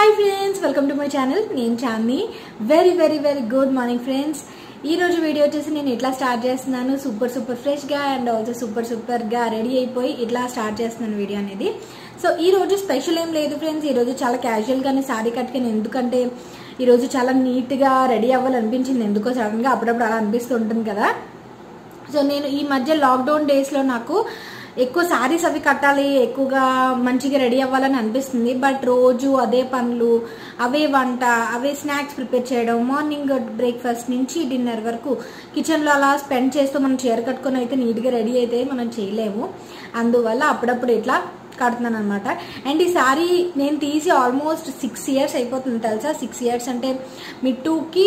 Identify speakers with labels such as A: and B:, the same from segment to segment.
A: hi friends welcome to my channel నేను Chandi very very very good morning friends ఈ రోజు video వచ్చేసి నేను ఎట్లా స్టార్ట్ చేస్తున్నాను సూపర్ సూపర్ ఫ్రెష్గా అండ్ ఆల్సో సూపర్ సూపర్గా రెడీ అయిపోయి ఇట్లా స్టార్ట్ చేస్తున్నాను వీడియో అనేది సో ఈ రోజు స్పెషల్ ఏం లేదు ఫ్రెండ్స్ ఈ రోజు చాలా క్యాజువల్గానే సారీ కట్టుకుని ఎందుకంటే ఈ రోజు చాలా నీట్గా రెడీ అవ్వాలనిపించింది ఎందుకో సడన్గా అప్పుడప్పుడు అలా అనిపిస్తూ ఉంటుంది కదా సో నేను ఈ మధ్య లాక్డౌన్ డేస్లో నాకు ఎక్కువ శారీస్ అవి కట్టాలి ఎక్కువగా మంచిగా రెడీ అవ్వాలని అనిపిస్తుంది బట్ రోజు అదే పనులు అవే వంట అవే స్నాక్స్ ప్రిపేర్ చేయడం మార్నింగ్ బ్రేక్ఫాస్ట్ నుంచి డిన్నర్ వరకు కిచెన్లో అలా స్పెండ్ చేస్తూ మనం చీర కట్టుకొని అయితే నీట్గా రెడీ అయితే మనం చేయలేము అందువల్ల అప్పుడప్పుడు ఇట్లా కడుతున్నాను అనమాట అండ్ ఈ సారీ నేను తీసి ఆల్మోస్ట్ సిక్స్ ఇయర్స్ అయిపోతుంది తెలుసా సిక్స్ ఇయర్స్ అంటే మిట్టుకి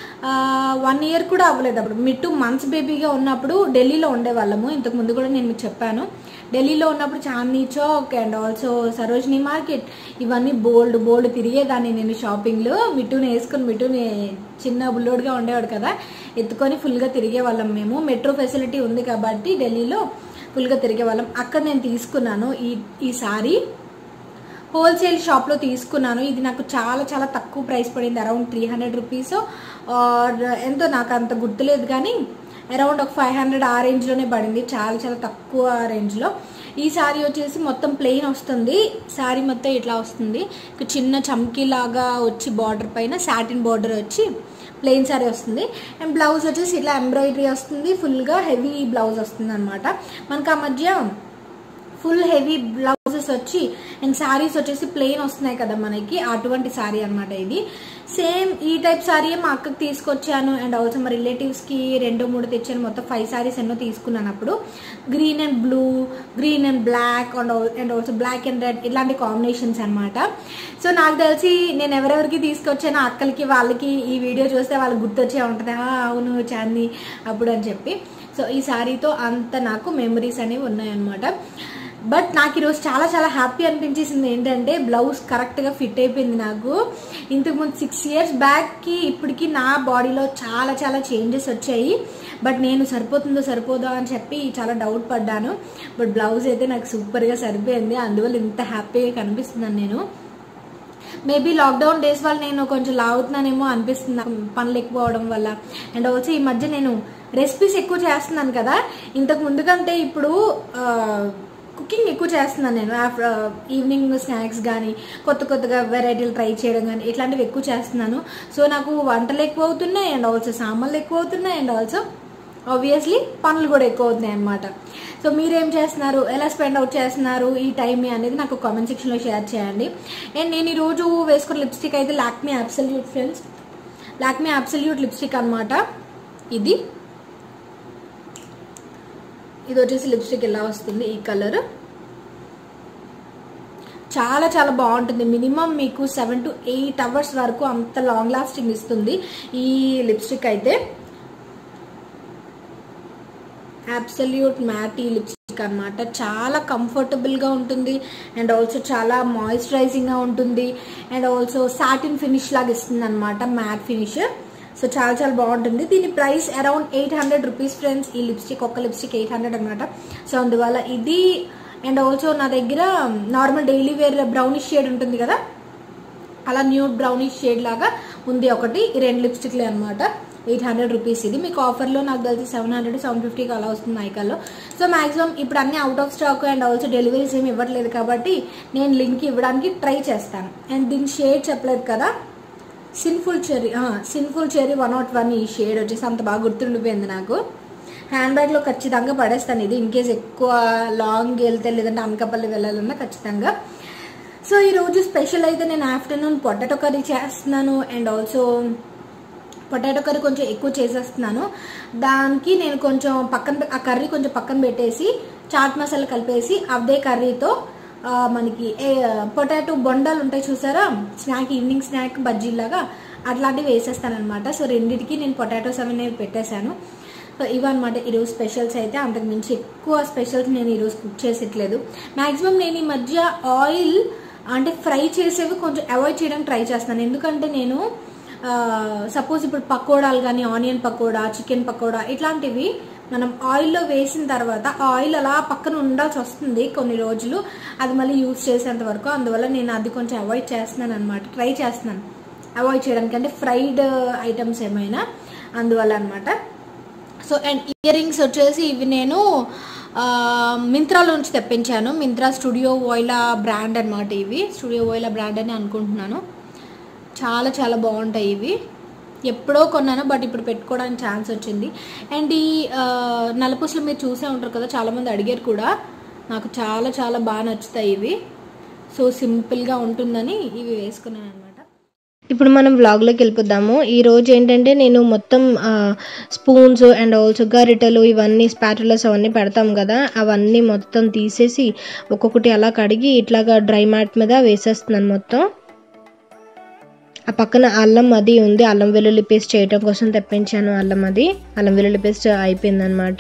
A: వన్ ఇయర్ కూడా అవ్వలేదు అప్పుడు మిట్టు మంత్స్ బేబీగా ఉన్నప్పుడు ఢిల్లీలో ఉండేవాళ్ళము ఇంతకు ముందు కూడా నేను మీకు చెప్పాను ఢిల్లీలో ఉన్నప్పుడు Chandni Chowk and also Sarojini market ఇవన్నీ బోల్డ్ బోల్డ్ తిరిగేదాన్ని నేను షాపింగ్లో మిట్టుని వేసుకొని మిట్టుని చిన్న బుల్లోడ్గా ఉండేవాడు కదా ఎత్తుకొని ఫుల్గా తిరిగే వాళ్ళం మేము మెట్రో ఫెసిలిటీ ఉంది కాబట్టి ఢిల్లీలో ఫుల్గా తిరిగే వాళ్ళం అక్కడ నేను తీసుకున్నాను ఈ ఈ సారీ హోల్సేల్ షాప్లో తీసుకున్నాను ఇది నాకు చాలా చాలా తక్కువ ప్రైస్ పడింది around three hundred rupees or ఎంతో నాకు అంత గుర్తులేదు కానీ అరౌండ్ ఒక ఫైవ్ హండ్రెడ్ ఆ రేంజ్లోనే పడింది చాలా చాలా తక్కువ రేంజ్లో ఈ శారీ వచ్చేసి మొత్తం ప్లెయిన్ వస్తుంది శారీ మొత్తం ఇట్లా వస్తుంది ఇక చిన్న చమ్కీ లాగా వచ్చి బార్డర్ పైన సాటిన్ బార్డర్ వచ్చి ప్లెయిన్ శారీ వస్తుంది అండ్ బ్లౌజ్ వచ్చేసి ఇట్లా ఎంబ్రాయిడరీ వస్తుంది ఫుల్గా హెవీ బ్లౌజ్ వస్తుంది అనమాట మనకు ఆ మధ్య ఫుల్ హెవీ బ్లౌజెస్ వచ్చి అండ్ శారీస్ వచ్చేసి ప్లెయిన్ వస్తున్నాయి కదా మనకి అటువంటి శారీ అనమాట ఇది సేమ్ ఈ టైప్ శారీ మా అక్కకి తీసుకొచ్చాను అండ్ ఆల్సో మా రిలేటివ్స్కి రెండు మూడు తెచ్చాను మొత్తం ఫైవ్ శారీస్ ఎన్నో తీసుకున్నాను అప్పుడు green and blue green and black and and also black and red ఇలాంటి కాంబినేషన్స్ అనమాట సో నాకు తెలిసి నేను ఎవరెవరికి తీసుకొచ్చానో అక్కలకి వాళ్ళకి ఈ వీడియో చూస్తే వాళ్ళకి గుర్తొచ్చే ఉంటుంది "ఆ, అవును చాంది అప్పుడు అని చెప్పి సో ఈ శారీతో అంత నాకు మెమరీస్ అనేవి ఉన్నాయన్నమాట బట్ నాకు ఈరోజు చాలా చాలా హ్యాపీ అనిపించేసింది ఏంటంటే బ్లౌజ్ కరెక్ట్గా ఫిట్ అయిపోయింది నాకు ఇంతకుముందు సిక్స్ ఇయర్స్ బ్యాక్కి ఇప్పటికి నా బాడీలో చాలా చాలా చేంజెస్ వచ్చాయి బట్ నేను సరిపోతుందో సరిపోదో అని చెప్పి చాలా డౌట్ పడ్డాను బట్ బ్లౌజ్ అయితే నాకు సూపర్గా సరిపోయింది అందువల్ల ఇంత హ్యాపీగా కనిపిస్తున్నాను నేను మేబీ లాక్డౌన్ డేస్ వల్ల నేను కొంచెం లాగుతున్నానేమో అనిపిస్తుంది నాకు పనులు ఎక్కువ అవడం వల్ల అండ్ ఆల్సో ఈ మధ్య నేను రెసిపీస్ ఎక్కువ చేస్తున్నాను కదా ఇంతకు ముందు కంటే ఇప్పుడు కుకింగ్ ఎక్కువ చేస్తున్నాను నేను ఆఫ్టర్ ఈవినింగ్ స్నాక్స్ కానీ కొత్త కొత్తగా వెరైటీలు ట్రై చేయడం కానీ ఇట్లాంటివి ఎక్కువ చేస్తున్నాను సో నాకు వంటలు ఎక్కువ అవుతున్నాయి అండ్ ఆల్సో సామాన్లు ఎక్కువ అవుతున్నాయి అండ్ ఆల్సో ఆబ్వియస్లీ పనులు కూడా ఎక్కువ అవుతున్నాయి అనమాట సో మీరేం చేస్తున్నారు ఎలా స్పెండ్ అవుట్ చేస్తున్నారు ఈ టైం అనేది నాకు కామెంట్ సెక్షన్లో షేర్ చేయండి అండ్ నేను ఈరోజు వేసుకున్న లిప్స్టిక్ అయితే Lakme absolute friends Lakme absolute lipstick అనమాట ఇది ఇది వచ్చేసి లిప్స్టిక్ ఇలా వస్తుంది ఈ కలర్ చాలా చాలా బాగుంటుంది మినిమం మీకు సెవెన్ టు ఎయిట్ అవర్స్ వరకు అంత లాంగ్ లాస్టింగ్ ఇస్తుంది ఈ లిప్స్టిక్ అయితే అబ్సల్యూట్ మ్యాటీ లిప్స్టిక్ అనమాట చాలా కంఫర్టబుల్గా ఉంటుంది అండ్ ఆల్సో చాలా మాయిశ్చరైజింగ్గా ఉంటుంది అండ్ ఆల్సో సాటిన్ ఫినిష్ లాగా ఇస్తుంది అనమాట మ్యాట్ ఫినిష్ సో చాలా చాలా బాగుంటుంది దీని price around eight hundred rupees friends ఈ లిప్స్టిక్ ఒక్క లిప్స్టిక్ ఎయిట్ హండ్రెడ్ అనమాట సో అందువల్ల ఇది అండ్ ఆల్సో నా దగ్గర normal daily wear brownish shade ఉంటుంది కదా అలా న్యూడ్ బ్రౌనిష్ షేడ్ లాగా ఉంది ఒకటి ఈ రెండు లిప్స్టిక్లే అనమాట ఎయిట్ హండ్రెడ్ రూపీస్ ఇది మీకు ఆఫర్లో నాకు తెలిసి సెవెన్ హండ్రెడ్ సెవెన్ ఫిఫ్టీకి అలా వస్తుంది ఐకాల్లో సో మాక్సిమం ఇప్పుడు అన్ని out of stock and also deliveries ఏమి ఇవ్వట్లేదు కాబట్టి నేను లింక్ ఇవ్వడానికి ట్రై చేస్తాను అండ్ దీని షేడ్ చెప్పలేదు కదా sinful cherry sinful cherry one not one ఈ షేడ్ వచ్చేసి అంత బాగా గుర్తుండిపోయింది నాకు హ్యాండ్ బ్యాగ్లో ఖచ్చితంగా పడేస్తాను ఇది ఇన్ కేస్ ఎక్కువ లాంగ్ వెళ్తే లేదంటే అనకాపల్లి వెళ్ళాలన్నా ఖచ్చితంగా సో ఈరోజు స్పెషల్ అయితే నేను ఆఫ్టర్నూన్ పొటాటో కర్రీ చేస్తున్నాను అండ్ ఆల్సో పొటాటో కర్రీ కొంచెం ఎక్కువ చేసేస్తున్నాను దానికి నేను కొంచెం పక్కన ఆ కర్రీ కొంచెం పక్కన పెట్టేసి చాట్ మసాలా కలిపేసి అదే కర్రీతో ఆ, మనకి పొటాటో బొండాలు ఉంటాయి చూసారా స్నాక్ ఈవినింగ్ స్నాక్ బజ్జీలాగా అట్లాంటివి వేసేస్తాను అనమాట సో రెండింటికి నేను పొటాటోస్ అనేవి పెట్టేశాను సో ఇవన్నమాట ఈరోజు స్పెషల్స్ అయితే అంతకు మించి ఎక్కువ స్పెషల్స్ నేను ఈరోజు కుక్ చేసేట్లేదు మ్యాక్సిమం నేను ఈ మధ్య ఆయిల్ అంటే ఫ్రై చేసేవి కొంచెం అవాయిడ్ చేయడానికి ట్రై చేస్తున్నాను ఎందుకంటే నేను సపోజ్ ఇప్పుడు పకోడాలు కానీ ఆనియన్ పకోడా చికెన్ పకోడా ఇట్లాంటివి మనం ఆయిల్లో వేసిన తర్వాత ఆ ఆయిల్ అలా పక్కన ఉండాల్సి వస్తుంది కొన్ని రోజులు అది మళ్ళీ యూజ్ చేసేంత వరకు అందువల్ల నేను అది కొంచెం అవాయిడ్ చేస్తున్నాను అనమాట ట్రై చేస్తున్నాను అవాయిడ్ చేయడానికి అంటే ఫ్రైడ్ ఐటమ్స్ ఏమైనా అందువల్ల అనమాట సో అండ్ ఇయర్ రింగ్స్ వచ్చేసి ఇవి నేను ఆ, మింత్రాలో నుంచి తెప్పించాను మింత్రా స్టూడియో ఓయిలా బ్రాండ్ అనమాట ఇవి స్టూడియో ఓయిలా బ్రాండ్ అని అనుకుంటున్నాను చాలా చాలా బాగుంటాయి ఇవి ఎప్పుడో కొన్నాను బట్ ఇప్పుడు పెట్టుకోవడానికి ఛాన్స్ వచ్చింది అండ్ ఈ ఆ, నలుపూసలు మీరు చూసే ఉంటారు కదా చాలామంది అడిగారు కూడా నాకు చాలా చాలా బాగా నచ్చుతాయి ఇవి సో సింపుల్గా ఉంటుందని ఇవి వేసుకున్నాను అనమాట
B: ఇప్పుడు మనం వ్లాగ్లోకి వెళ్ళిపోదాము ఈ రోజు ఏంటంటే నేను మొత్తం స్పూన్స్ అండ్ ఆల్సో గరిటెలు ఇవన్నీ స్పాటులస్ అవన్నీ పెడతాం కదా అవన్నీ మొత్తం తీసేసి ఒక్కొక్కటి అలా కడిగి ఇట్లాగా డ్రై మ్యాట్ మీద వేసేస్తున్నాను మొత్తం ఆ పక్కన అల్లం అది ఉంది అల్లం వెల్లుల్లి పేస్ట్ చేయటం కోసం తెప్పించాను అల్లం అది అల్లం వెల్లుల్లి పేస్ట్ అయిపోయిందనమాట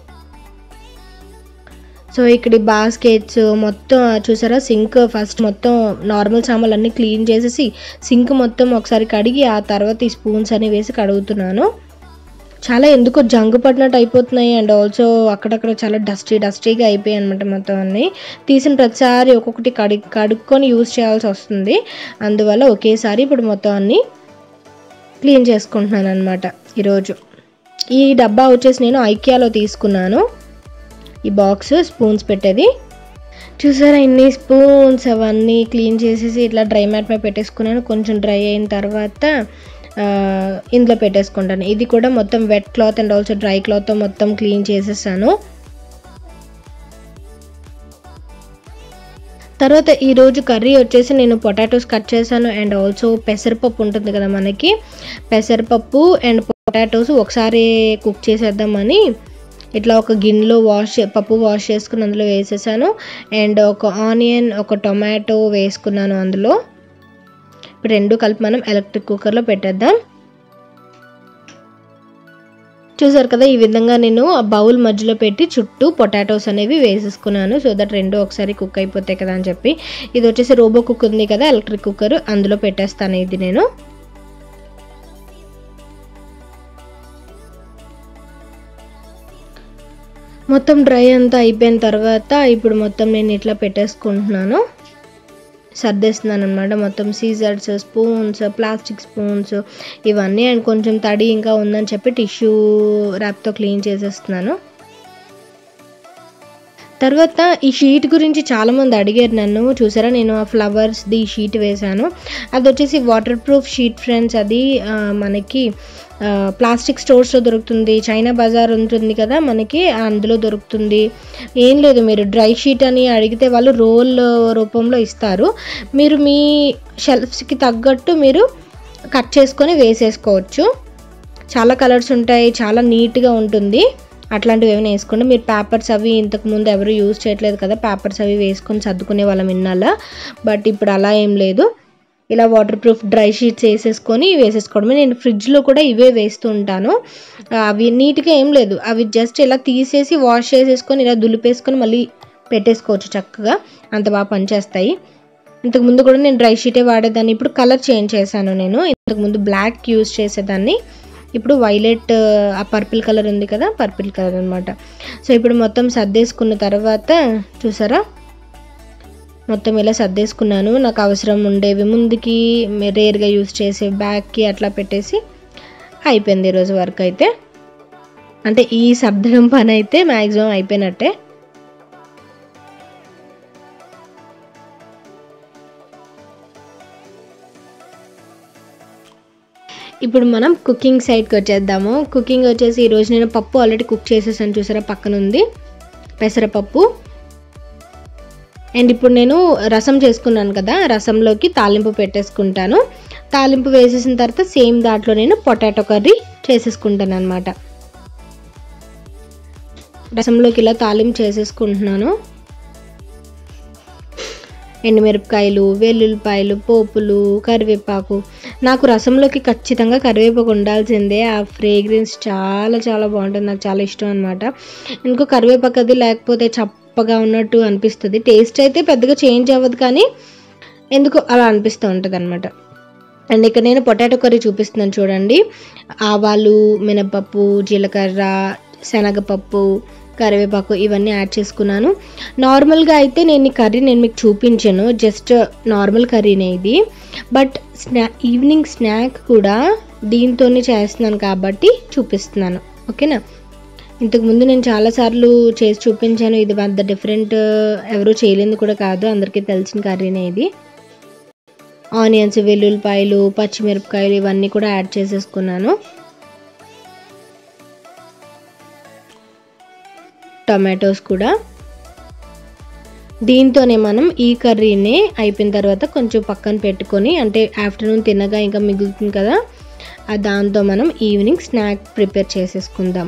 B: సో ఇక్కడ బాస్కెట్స్ మొత్తం చూసారా సింక్ ఫస్ట్ మొత్తం నార్మల్ సామాన్లు అన్నీ క్లీన్ చేసేసి సింక్ మొత్తం ఒకసారి కడిగి ఆ తర్వాత ఈ స్పూన్స్ అని వేసి కడుగుతున్నాను చాలా ఎందుకో జంగు పడినట్టు అయిపోతున్నాయి అండ్ ఆల్సో అక్కడక్కడ చాలా డస్టీ డస్టీగా అయిపోయాయి అనమాట మొత్తం అన్ని తీసిన ప్రతిసారి ఒక్కొక్కటి కడి కడుక్కొని యూజ్ చేయాల్సి వస్తుంది అందువల్ల ఒకేసారి ఇప్పుడు మొత్తం అన్ని క్లీన్ చేసుకుంటున్నాను అనమాట ఈరోజు ఈ డబ్బా వచ్చేసి నేను ఐకియాలో తీసుకున్నాను ఈ బాక్స్ స్పూన్స్ పెట్టేది చూసారా ఇన్ని స్పూన్స్ అవన్నీ క్లీన్ చేసేసి ఇట్లా డ్రై మ్యాట్ మీద పెట్టేసుకున్నాను కొంచెం డ్రై అయిన తర్వాత ఆ, ఇందులో పెట్టేసుకుంటాను ఇది కూడా మొత్తం wet cloth and also dry క్లాత్తో మొత్తం క్లీన్ చేసేసాను తర్వాత ఈరోజు కర్రీ వచ్చేసి నేను పొటాటోస్ కట్ చేశాను అండ్ ఆల్సో పెసరపప్పు ఉంటుంది కదా మనకి పెసరపప్పు అండ్ పొటాటోస్ ఒకసారి కుక్ చేసేద్దామని ఇట్లా ఒక గిన్నెలో వాష్ పప్పు వాష్ చేసుకుని అందులో వేసేసాను అండ్ ఒక ఆనియన్ ఒక టొమాటో వేసుకున్నాను అందులో ఇప్పుడు రెండు కలిపి మనం ఎలక్ట్రిక్ కుక్కర్లో పెట్టేద్దాం చూసారు కదా ఈ విధంగా నేను ఆ బౌల్ మధ్యలో పెట్టి చుట్టూ పొటాటోస్ అనేవి వేసేసుకున్నాను సో దట్ రెండు ఒకసారి కుక్ అయిపోతాయి కదా అని చెప్పి ఇది వచ్చేసి రోబో కుక్ ఉంది కదా ఎలక్ట్రిక్ కుక్కర్ అందులో పెట్టేస్తాను ఇది నేను మొత్తం డ్రై అంతా అయిపోయిన తర్వాత ఇప్పుడు మొత్తం నేను ఇట్లా పెట్టేసుకుంటున్నాను సర్దేస్తున్నాను అనమాట మొత్తం సీజర్స్ స్పూన్స్ ప్లాస్టిక్ స్పూన్స్ ఇవన్నీ అండ్ కొంచెం తడి ఇంకా ఉందని చెప్పి టిష్యూ ర్యాప్తో క్లీన్ చేసేస్తున్నాను తర్వాత ఈ షీట్ గురించి చాలామంది అడిగారు నన్ను చూసారా నేను ఆ ఫ్లవర్స్ది షీట్ వేశాను అది వచ్చేసి వాటర్ ప్రూఫ్ షీట్ ఫ్రెండ్స్ అది ఆ, మనకి ఆ, ప్లాస్టిక్ స్టోర్స్లో దొరుకుతుంది చైనా బజార్ ఉంటుంది కదా మనకి అందులో దొరుకుతుంది ఏం లేదు మీరు డ్రై షీట్ అని అడిగితే వాళ్ళు రోల్ రూపంలో ఇస్తారు మీరు మీ షెల్ఫ్స్కి తగ్గట్టు మీరు కట్ చేసుకొని వేసేసుకోవచ్చు చాలా కలర్స్ ఉంటాయి చాలా నీట్గా ఉంటుంది అట్లాంటివి ఏమైనా వేసుకోండి మీరు పేపర్స్ అవి ఇంతకు ముందు ఎవరు యూజ్ చేయట్లేదు కదా పేపర్స్ అవి వేసుకొని సర్దుకునే వాళ్ళం ఇన్నాళ్ళ బట్ ఇప్పుడు అలా ఏం లేదు ఇలా వాటర్ ప్రూఫ్ డ్రై షీట్స్ వేసేసుకొని వేసేసుకోవడమే నేను ఫ్రిడ్జ్లో కూడా ఇవే వేస్తూ ఉంటాను ఆ, అవి నీట్గా ఏం లేదు అవి జస్ట్ ఇలా తీసేసి వాష్ చేసేసుకొని ఇలా దులిపేసుకొని మళ్ళీ పెట్టేసుకోవచ్చు చక్కగా అంత బాగా పనిచేస్తాయి ఇంతకు ముందు కూడా నేను డ్రై షీటే వాడేదాన్ని ఇప్పుడు కలర్ చేంజ్ చేశాను నేను ఇంతకు ముందు బ్లాక్ యూజ్ చేసేదాన్ని ఇప్పుడు వైలెట్ ఆ పర్పుల్ కలర్ ఉంది కదా పర్పుల్ కలర్ అనమాట సో ఇప్పుడు మొత్తం సర్దేసుకున్న తర్వాత చూసారా మొత్తం ఇలా సర్దేసుకున్నాను నాకు అవసరం ఉండేవి ముందుకి రేర్గా యూస్ చేసే బ్యాగ్కి అట్లా పెట్టేసి అయిపోయింది ఈరోజు వర్క్ అయితే అంటే ఈ సర్దడం పని అయితే మ్యాక్సిమం అయిపోయినట్టే ఇప్పుడు మనం కుకింగ్ సైడ్కి వచ్చేద్దాము కుకింగ్ వచ్చేసి ఈరోజు నేను పప్పు ఆల్రెడీ కుక్ చేసేసాను చూసారా పక్కన ఉంది పెసరపప్పు అండ్ ఇప్పుడు నేను రసం చేసుకున్నాను కదా రసంలోకి తాలింపు పెట్టేసుకుంటాను తాలింపు వేసేసిన తర్వాత సేమ్ దాంట్లో నేను పొటాటో కర్రీ చేసేసుకుంటాను అనమాట రసంలోకి ఇలా తాలింపు చేసేసుకుంటున్నాను ఎండుమిరపకాయలు వెల్లుల్లిపాయలు పోపులు కరివేపాకు నాకు రసంలోకి ఖచ్చితంగా కరివేపాకు ఉండాల్సిందే ఆ ఫ్రేగ్రెన్స్ చాలా చాలా బాగుంటుంది నాకు చాలా ఇష్టం అనమాట ఇంకో కరివేపాకు అది లేకపోతే చప్పగా ఉన్నట్టు అనిపిస్తుంది టేస్ట్ అయితే పెద్దగా చేంజ్ అవ్వదు కానీ ఎందుకు అలా అనిపిస్తూ ఉంటుంది అనమాట అండ్ ఇక్కడ నేను పొటాటో కర్రీ చూపిస్తున్నాను చూడండి ఆవాలు మినపప్పు జీలకర్ర శనగపప్పు కరివేపాకు ఇవన్నీ యాడ్ చేసుకున్నాను నార్మల్గా అయితే నేను ఈ కర్రీ నేను మీకు చూపించాను జస్ట్ నార్మల్ కర్రీనే ఇది బట్ స్నా ఈవినింగ్ స్నాక్ కూడా దీంతోనే చేస్తున్నాను కాబట్టి చూపిస్తున్నాను ఓకేనా ఇంతకుముందు నేను చాలాసార్లు చేసి చూపించాను ఇది పెద్ద డిఫరెంట్ ఎవరు చేయలేదు కూడా కాదు అందరికీ తెలిసిన కర్రీనే ఇది ఆనియన్స్ వెల్లుల్లిపాయలు పచ్చిమిరపకాయలు ఇవన్నీ కూడా యాడ్ చేసేసుకున్నాను టొమాటోస్ కూడా దీంతోనే మనం ఈ కర్రీని అయిపోయిన తర్వాత కొంచెం పక్కన పెట్టుకొని అంటే ఆఫ్టర్నూన్ తినగా ఇంకా మిగులుతుంది కదా ఆ దాంతో మనం ఈవినింగ్ స్నాక్ ప్రిపేర్ చేసేసుకుందాం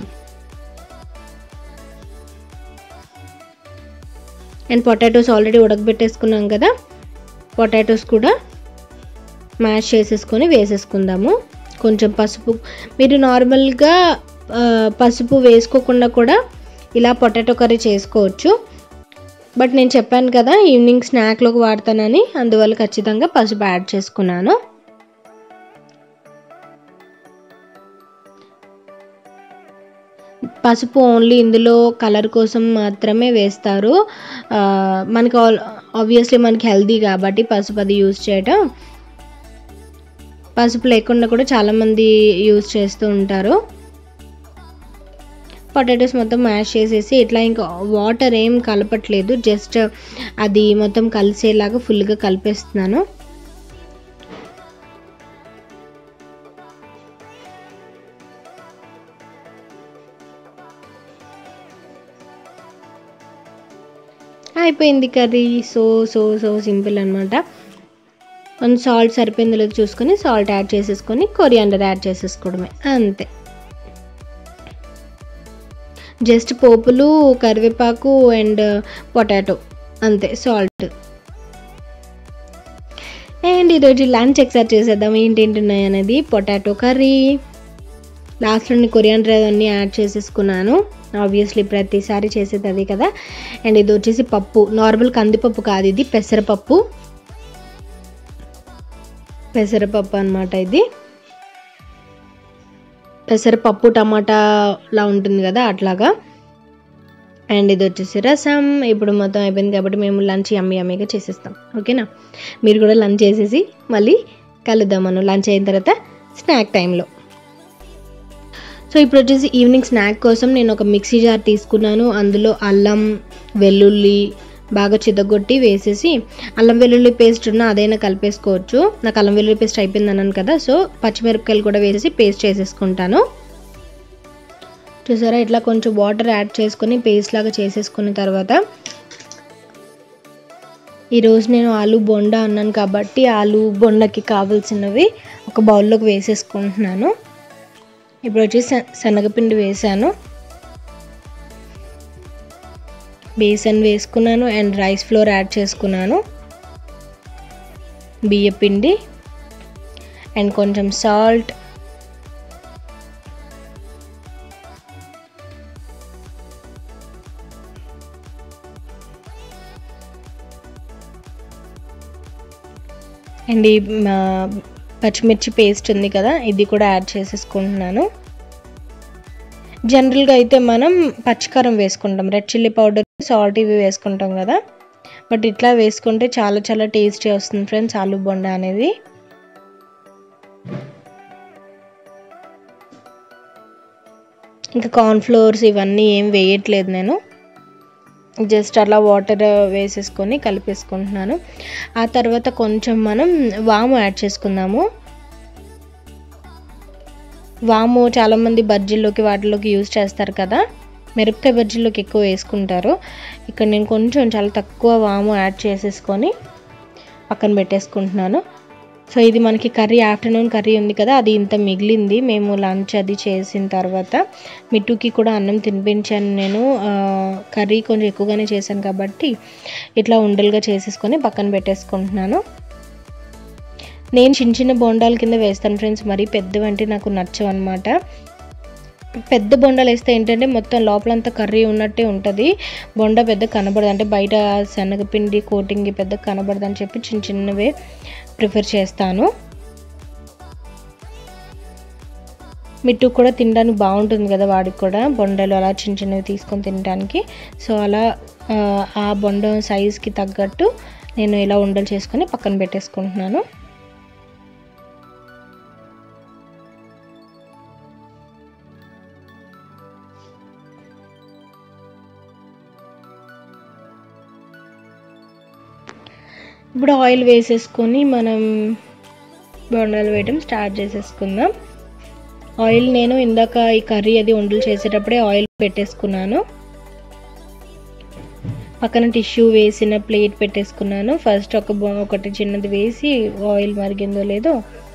B: అండ్ పొటాటోస్ ఆల్రెడీ ఉడకబెట్టేసుకున్నాం కదా పొటాటోస్ కూడా మ్యాష్ చేసేసుకొని వేసేసుకుందాము కొంచెం పసుపు మీరు నార్మల్గా ఆ, పసుపు వేసుకోకుండా కూడా ఇలా పొటాటో కర్రీ చేసుకోవచ్చు బట్ నేను చెప్పాను కదా ఈవినింగ్ స్నాక్లోకి వాడతానని అందువల్ల ఖచ్చితంగా పసుపు యాడ్ చేసుకున్నాను పసుపు ఓన్లీ ఇందులో కలర్ కోసం మాత్రమే వేస్తారు ఆ, మనకి ఆబ్వియస్లీ మనకి హెల్దీ కాబట్టి పసుపు అది యూజ్ చేయటం పసుపు లేకుండా కూడా చాలామంది యూజ్ చేస్తూ ఉంటారు పొటాటోస్ మొత్తం మ్యాష్ చేసేసి ఇట్లా ఇంకా వాటర్ ఏం కలపట్లేదు జస్ట్ అది మొత్తం కలిసేలాగా ఫుల్గా కలిపేస్తున్నాను అయిపోయింది curry so so so simple అనమాట కొంచెం సాల్ట్ సరిపోయిందో లేదో చూసుకొని సాల్ట్ యాడ్ చేసేసుకొని కొరియాండర్ యాడ్ చేసేసుకోవడమే అంతే జస్ట్ పోపులు కరివేపాకు అండ్ పొటాటో అంతే సాల్ట్ అండ్ ఈరోజు లంచ్ ఒకసారి చేసేద్దాం ఏంటేంటి ఉన్నాయి అనేది పొటాటో కర్రీ లాస్ట్లో కొరియాండర్ అవన్నీ యాడ్ చేసేసుకున్నాను ఆబ్వియస్లీ ప్రతిసారి చేసేది అదే కదా అండ్ ఇది వచ్చేసి పప్పు నార్మల్ కందిపప్పు కాదు ఇది పెసరపప్పు పెసరపప్పు అనమాట ఇది పెసరపప్పు టమాటాలా ఉంటుంది కదా అట్లాగా అండ్ ఇది వచ్చేసి రసం ఇప్పుడు మొత్తం అయిపోయింది కాబట్టి మేము లంచ్ యమ్మీ యమ్మీగా చేసేస్తాం ఓకేనా మీరు కూడా లంచ్ చేసేసి మళ్ళీ కలుద్దాం మనం లంచ్ అయిన తర్వాత స్నాక్ టైంలో సో ఇప్పుడు వచ్చేసి ఈవినింగ్ స్నాక్ కోసం నేను ఒక మిక్సీ జార్ తీసుకున్నాను అందులో అల్లం వెల్లుల్లి బాగా చితగొట్టి వేసేసి అల్లం వెల్లుల్లి పేస్ట్ ఉన్న అదైనా కలిపేసుకోవచ్చు నాకు అల్లం వెల్లుల్లి పేస్ట్ అయిపోయింది అన్నాను కదా సో పచ్చిమిరపకాయలు కూడా వేసేసి పేస్ట్ చేసేసుకుంటాను చూసారా ఇట్లా కొంచెం వాటర్ యాడ్ చేసుకొని పేస్ట్ లాగా చేసేసుకున్న తర్వాత ఈరోజు నేను ఆలు బొండా అన్నాను కాబట్టి ఆలు బొండకి కావాల్సినవి ఒక బౌల్లోకి వేసేసుకుంటున్నాను ఇప్పుడు వచ్చేసి శ- శనగపిండి వేసాను బేసన్ వేసుకున్నాను అండ్ రైస్ ఫ్లోర్ యాడ్ చేసుకున్నాను బియ్య పిండి అండ్ కొంచెం సాల్ట్ అండ్ ఈ మా పచ్చిమిర్చి పేస్ట్ ఉంది కదా ఇది కూడా యాడ్ చేసేసుకుంటున్నాను జనరల్గా అయితే మనం పచ్చికారం వేసుకుంటాం రెడ్ చిల్లీ పౌడర్ సాల్ట్ ఇవి వేసుకుంటాం కదా బట్ ఇట్లా వేసుకుంటే చాలా చాలా టేస్టీ వస్తుంది ఫ్రెండ్స్ ఆలు బొండా అనేది ఇంకా కార్న్ఫ్లోర్స్ ఇవన్నీ ఏం వేయట్లేదు నేను జస్ట్ అలా వాటర్ వేసేసుకొని కలిపేసుకుంటున్నాను ఆ తర్వాత కొంచెం మనం వాము యాడ్ చేసుకుందాము వాము చాలామంది బజ్జీల్లోకి వాటిలోకి యూజ్ చేస్తారు కదా మిరపకాయ బజ్జీల్లోకి ఎక్కువ వేసుకుంటారు ఇక్కడ నేను కొంచెం చాలా తక్కువ వాము యాడ్ చేసేసుకొని పక్కన పెట్టేసుకుంటున్నాను సో ఇది మనకి కర్రీ ఆఫ్టర్నూన్ కర్రీ ఉంది కదా అది ఇంత మిగిలింది మేము లంచ్ అది చేసిన తర్వాత మిట్టుకి కూడా అన్నం తినిపించాను నేను ఆ, కర్రీ కొంచెం ఎక్కువగానే చేశాను కాబట్టి ఇట్లా ఉండలుగా చేసేసుకొని పక్కన పెట్టేసుకుంటున్నాను నేను చిన్న చిన్న బొండాల కింద వేస్తాను ఫ్రెండ్స్ మరీ పెద్దవంటే నాకు నచ్చవు అనమాట పెద్ద బొండాలు వేస్తే ఏంటంటే మొత్తం లోపలంతా కర్రీ ఉన్నట్టే ఉంటుంది బొండ పెద్ద కనబడదు అంటే బయట శనగపిండి కోటింగ్ పెద్ద కనబడదు అని చెప్పి చిన్న చిన్నవే ప్రిఫర్ చేస్తాను మిట్టు కూడా తినడానికి బాగుంటుంది కదా వాడికి కూడా బొండలు అలా చిన్న చిన్నవి తీసుకొని తినడానికి సో అలా ఆ, ఆ బొండ సైజ్కి తగ్గట్టు నేను ఇలా ఉండలు చేసుకొని పక్కన పెట్టేసుకుంటున్నాను ఇప్పుడు ఆయిల్ వేసేసుకొని మనం బొండాలు వేయడం స్టార్ట్ చేసేసుకుందాం ఆయిల్ నేను ఇందాక ఈ కర్రీ అది వంటలు చేసేటప్పుడే ఆయిల్ పెట్టేసుకున్నాను పక్కన టిష్యూ వేసిన ప్లేట్ పెట్టేసుకున్నాను ఫస్ట్ ఒక బొ- ఒకటి చిన్నది వేసి ఆయిల్ మరిగిందో లేదో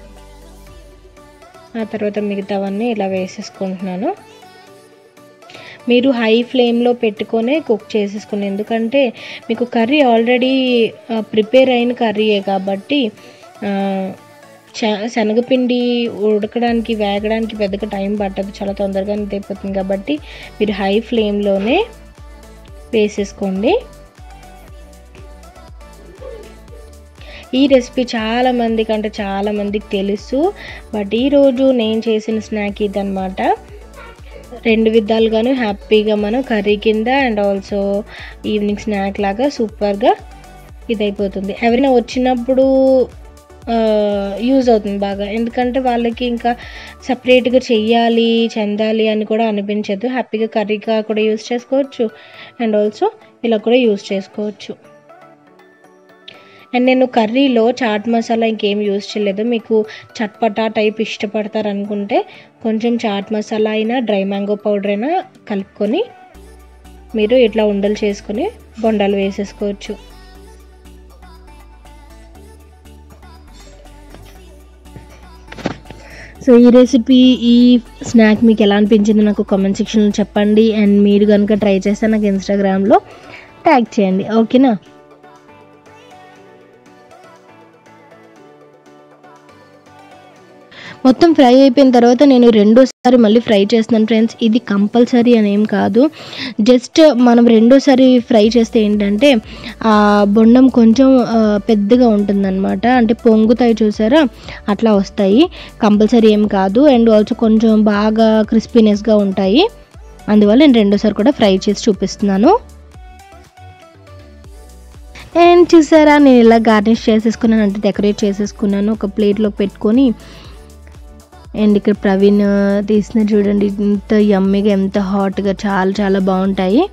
B: ఆ తర్వాత మిగతావన్నీ ఇలా వేసేసుకుంటున్నాను మీరు హై ఫ్లేమ్లో పెట్టుకొనే కుక్ చేసేసుకుని ఎందుకంటే మీకు కర్రీ ఆల్రెడీ ప్రిపేర్ అయిన కర్రీయే కాబట్టి ఆ, చ- శనగపిండి ఉడకడానికి వేగడానికి పెద్దగా టైం పట్టదు చాలా తొందరగా అయిపోతుంది కాబట్టి మీరు హై ఫ్లేమ్లోనే వేసేసుకోండి ఈ రెసిపీ చాలా మందికి అంటే చాలా మందికి తెలుసు బట్ ఈరోజు నేను చేసిన స్నాక్ ఇదనమాట రెండు విధాలుగాను హ్యాపీగా మనం కర్రీ కింద అండ్ ఆల్సో ఈవినింగ్ స్నాక్ లాగా సూపర్గా ఇదైపోతుంది ఎవరైనా వచ్చినప్పుడు యూజ్ అవుతుంది బాగా ఎందుకంటే వాళ్ళకి ఇంకా సపరేట్గా చెయ్యాలి చెందాలి అని కూడా అనిపించదు హ్యాపీగా కర్రీగా కూడా యూజ్ చేసుకోవచ్చు అండ్ ఆల్సో ఇలా కూడా యూజ్ చేసుకోవచ్చు అండ్ నేను కర్రీలో చాట్ మసాలా ఇంకేం యూజ్ చేయలేదు మీకు చట్పటా టైప్ ఇష్టపడతారు అనుకుంటే కొంచెం చాట్ మసాలా అయినా డ్రై మ్యాంగో పౌడర్ అయినా కలుపుకొని మీరు ఇట్లా ఉండలు చేసుకొని బొండాలు వేసేసుకోవచ్చు సో ఈ రెసిపీ ఈ స్నాక్ మీకు ఎలా అనిపించింది నాకు కామెంట్ సెక్షన్లో చెప్పండి అండ్ మీరు కనుక ట్రై చేస్తే నాకు ఇన్స్టాగ్రామ్లో ట్యాగ్ చేయండి ఓకేనా మొత్తం ఫ్రై అయిపోయిన తర్వాత నేను రెండోసారి మళ్ళీ ఫ్రై చేస్తున్నాను ఫ్రెండ్స్ ఇది కంపల్సరీ అని ఏం కాదు జస్ట్ మనం రెండోసారి ఫ్రై చేస్తే ఏంటంటే ఆ బొండం కొంచెం ఆ, పెద్దగా ఉంటుందన్నమాట అంటే పొంగుతాయి చూసారా అట్లా వస్తాయి కంపల్సరీ ఏం కాదు అండ్ ఆల్సో కొంచెం బాగా క్రిస్పీనెస్గా ఉంటాయి అందువల్ల నేను రెండోసారి కూడా ఫ్రై చేసి చూపిస్తున్నాను అండ్ చూసారా నేను ఇలా గార్నిష్ చేసేసుకున్నాను అంటే డెకరేట్ చేసేసుకున్నాను ఒక ప్లేట్లో పెట్టుకొని అండ్ ఇక్కడ ప్రవీణ్ తీసిన చూడండి ఇంత యమ్మీగా ఎంత హాట్గా చాలా చాలా బాగుంటాయి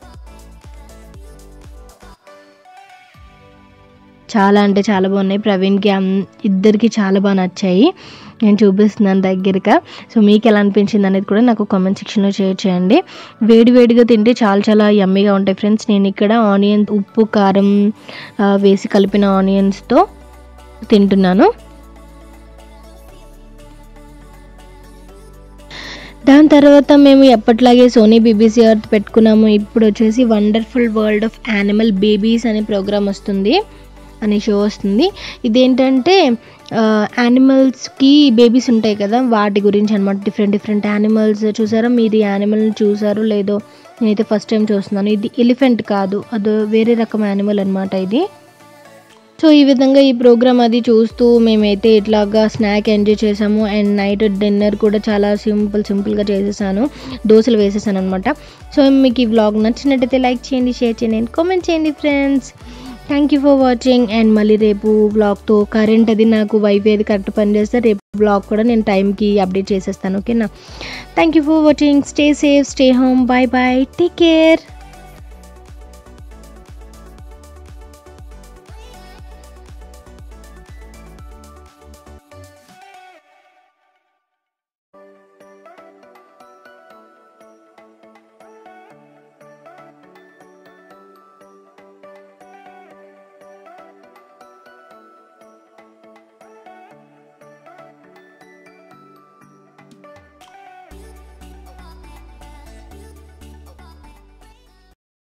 B: చాలా అంటే చాలా బాగున్నాయి ప్రవీణ్కి అం- ఇద్దరికి చాలా బాగా నచ్చాయి నేను చూపిస్తున్నాను దగ్గరగా సో మీకు ఎలా అనిపించింది అనేది కూడా నాకు కామెంట్ సెక్షన్లో షేర్ చేయండి వేడి వేడిగా తింటే చాలా చాలా యమ్మీగా ఉంటాయి ఫ్రెండ్స్ నేను ఇక్కడ ఆనియన్ ఉప్పు కారం ఆ, వేసి కలిపిన ఆనియన్స్తో తింటున్నాను దాని తర్వాత మేము ఎప్పట్లాగే సోనీ బీబీసీ ఎర్త్ పెట్టుకున్నాము ఇప్పుడు వచ్చేసి wonderful world of animal babies అనే ప్రోగ్రామ్ వస్తుంది అనే షో వస్తుంది ఇదేంటంటే యానిమల్స్కి బేబీస్ ఉంటాయి కదా వాటి గురించి అనమాట డిఫరెంట్ డిఫరెంట్ యానిమల్స్ చూసారా మీరు ఈ యానిమల్ని చూసారో లేదో నేనైతే ఫస్ట్ టైం చూస్తున్నాను ఇది ఎలిఫెంట్ కాదు అది వేరే రకం యానిమల్ అనమాట ఇది సో ఈ విధంగా ఈ ప్రోగ్రామ్ అది చూస్తూ మేమైతే ఇట్లాగా స్నాక్ ఎంజాయ్ చేసాము అండ్ నైట్ డిన్నర్ కూడా చాలా సింపుల్ సింపుల్గా చేసేసాను దోశలు వేసేసాను అనమాట సో మీకు ఈ వ్లాగ్ నచ్చినట్టయితే లైక్ చేయండి షేర్ చేయండి అండ్ కామెంట్ చేయండి friends thank you for watching and మళ్ళీ రేపు వ్లాగ్తో కరెంట్ అది నాకు వైఫై అది కరెక్ట్ పనిచేస్తే రేపు బ్లాగ్ కూడా నేను టైంకి అప్డేట్ చేసేస్తాను ఓకేనా thank you for watching stay safe stay home bye bye take care